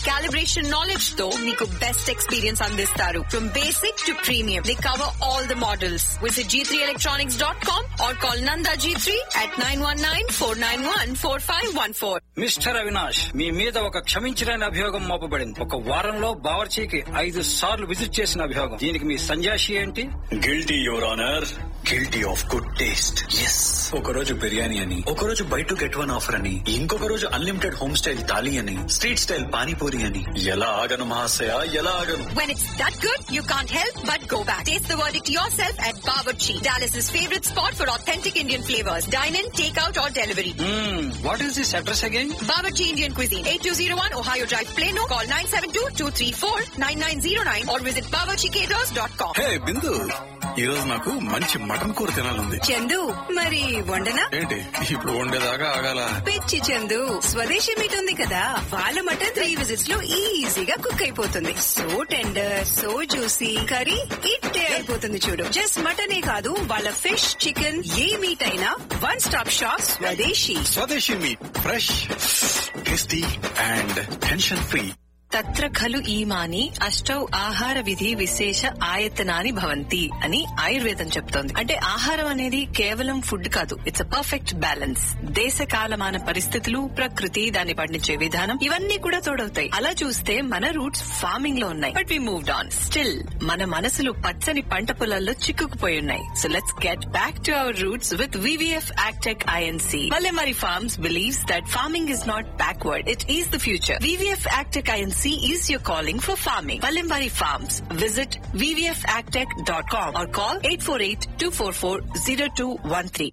calibration knowledge తో మీకు best experience అందిస్తారు from basic to premium they cover all the models visit G three electronics dot com or call Nanda G three at nine one nine four nine one four five one four mister Avinash మీ మీద ఒక క్షమించలేని అభియోగం మోపబడింది ఒక వారంలో బావర్చీకి ఐదు సార్లు visit చేసిన అభియోగం దీనికి మీ సంజాషి ఏంటి guilty your honour guilty of good taste yes ఒక రోజు బిర్యానీ అని ఒక రోజు buy two get one offer అని ఇంకొక రోజు అన్లిమిటెడ్ హోమ్ స్టైల్ థాలీ అని స్ట్రీట్ స్టైల్ పానీపూరి అని ఎలా ఆగను మహాశయ ఎలా ఆగను When it's that good, you can't help but go back. Taste the verdict yourself at Bawarchi, Dallas's favorite spot for authentic Indian flavors. Dine in, take out or delivery. What is this address again Bawarchi Indian Cuisine, 8201 Ohio Drive, Plano. Call 972-234-9909 or visit bawarchicaters.com. Hey Bindu ఈ రోజు నాకు మంచి mutton కూర తినాలంది చందు మరి వండనా ఏంటి ఇప్పుడు వండేదాకా ఆగాల పిచ్చి చందు స్వదేశీ మీట్ ఉంది కదా వాళ్ళ మటన్ త్రీ విజిట్స్ లో ఈజీగా కుక్ అయిపోతుంది so tender so juicy curry ఇట్టే అయిపోతుంది చూడు జస్ట్ మటనే కాదు వాళ్ళ ఫిష్ చికెన్ ఏ మీట్ అయినా one stop shop Swadeshi Swadeshi meat fresh tasty and tension free తత్ర ఖలు ఈమాని అష్టౌ ఆహార విధి విశేష ఆయతనాని భవంతి అని ఆయుర్వేదం చెప్తోంది అంటే ఆహారం అనేది కేవలం ఫుడ్ కాదు ఇట్స్ అ పర్ఫెక్ట్ బ్యాలెన్స్ దేశ కాలమాన పరిస్థితులు ప్రకృతి దాన్ని పండించే విధానం ఇవన్నీ కూడా తోడవుతాయి అలా చూస్తే మన రూట్స్ ఫార్మింగ్ లో ఉన్నాయి but we moved on still మన మనసులు పచ్చని పంట పొలాల్లో చిక్కుకుపోయి ఉన్నాయి so let's get back to our roots with VVF Actech INC Palemari Farms believes that farming is not backward, it is the future. VVF Agtech INC is your calling for farming. Palemari Farms. Visit vvfagtech.com or call 848-244-0213.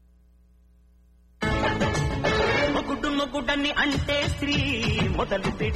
మొగుడు మొగుడని అంటే స్త్రీ మొదలు పెట్టి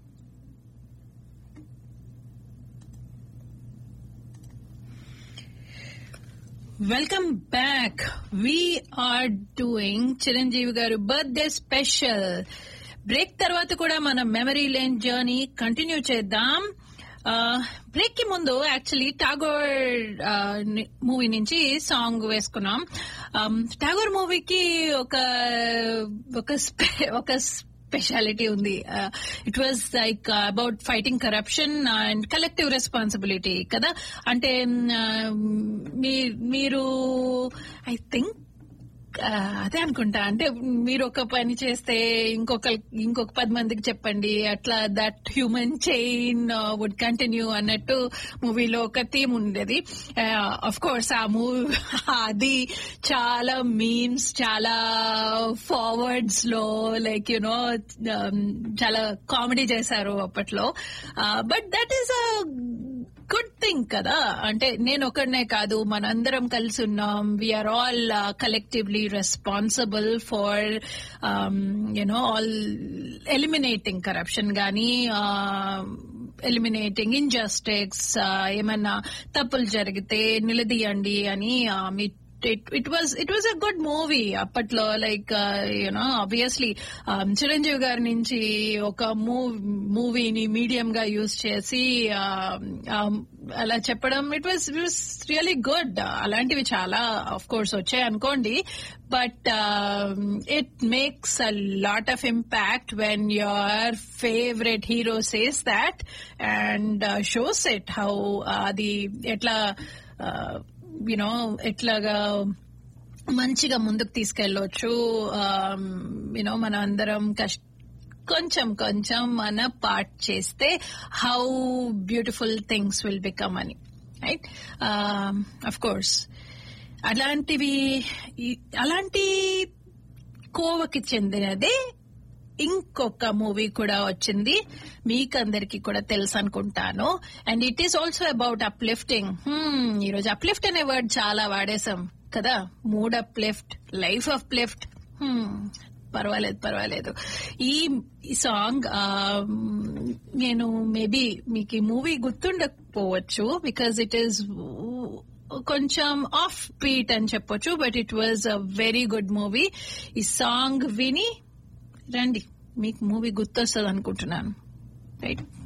welcome back we are doing Chiranjeevi గారు birthday special break తర్వాత కూడా మన memory lane journey continue చేద్దాం బ్రేక్ కి ముందు యాక్చువల్లీ టాగోర్ మూవీ నుంచి సాంగ్ వేసుకున్నాం టాగోర్ మూవీకి ఒక ఒక స్పె- ఒక స్పెషాలిటీ ఉంది it was like about fighting corruption and collective responsibility కదా అంటే mm, మీ- మీరు ఐ థింక్ అదే అనుకుంటా అంటే మీరు ఒక పని చేస్తే ఇంకొక ఇంకొక పది మందికి చెప్పండి అట్లా that human chain would continue అన్నట్టు మూవీలో ఒక థీమ్ ఉండేది అఫ్ కోర్స్ ఆ మూవీ అది చాలా మీమ్స్ చాలా ఫార్వర్డ్స్ లో లైక్ యునో చాలా కామెడీ చేశారు అప్పట్లో but that is a good thing కదా అంటే నేను ఒకడనే కాదు మనందరం కలిసి ఉన్నాం we are all collectively responsible for you know all eliminating corruption గానీ ఎలిమినేటింగ్ ఇన్జస్టిక్స్ ఏమన్నా తప్పులు జరిగితే నిలదీయండి అని uh, మీ it was it was a good movie అప్పట్లో లైక్ యూనో ఆబ్వియస్లీ చిరంజీవి గారి నుంచి ఒక మూవీని మీడియం గా యూజ్ చేసి uh, um, అలా చెప్పడం it was it was really good అలాంటివి చాలా ఆఫ్ కోర్స్ వచ్చాయి అనుకోండి but it makes a lot of impact when your favourite hero says that and shows it how అది ఎట్లా యునో ఎట్లాగా మంచిగా ముందుకు తీసుకెళ్ళొచ్చు యునో మనం అందరం కష్ట కొంచెం కొంచెం మన పార్ట్ చేస్తే how beautiful things will become అని రైట్ అఫ్ కోర్స్ అలాంటివి ఈ- అలాంటి కోవకి చెందినదే ఇంకొక మూవీ కూడా వచ్చింది మీకందరికి కూడా తెలుసు అనుకుంటాను and it is also about uplifting ఈరోజు అప్లిఫ్ట్ అనే వర్డ్ చాలా వాడేశాం కదా మూడ్ అప్లిఫ్ట్ లైఫ్ అప్లిఫ్ట్ పర్వాలేదు పర్వాలేదు ఈ ఈ సాంగ్ ఆ, నేను మేబీ మీకు ఈ మూవీ గుర్తుండకపోవచ్చు బికాజ్ ఇట్ ఈస్ కొంచెం ఆఫ్ బీట్ అని చెప్పొచ్చు but it was a very good movie ఈ సాంగ్ విని రండి మీకు మూవీ గుర్తొస్తుంది అనుకుంటున్నాను రైట్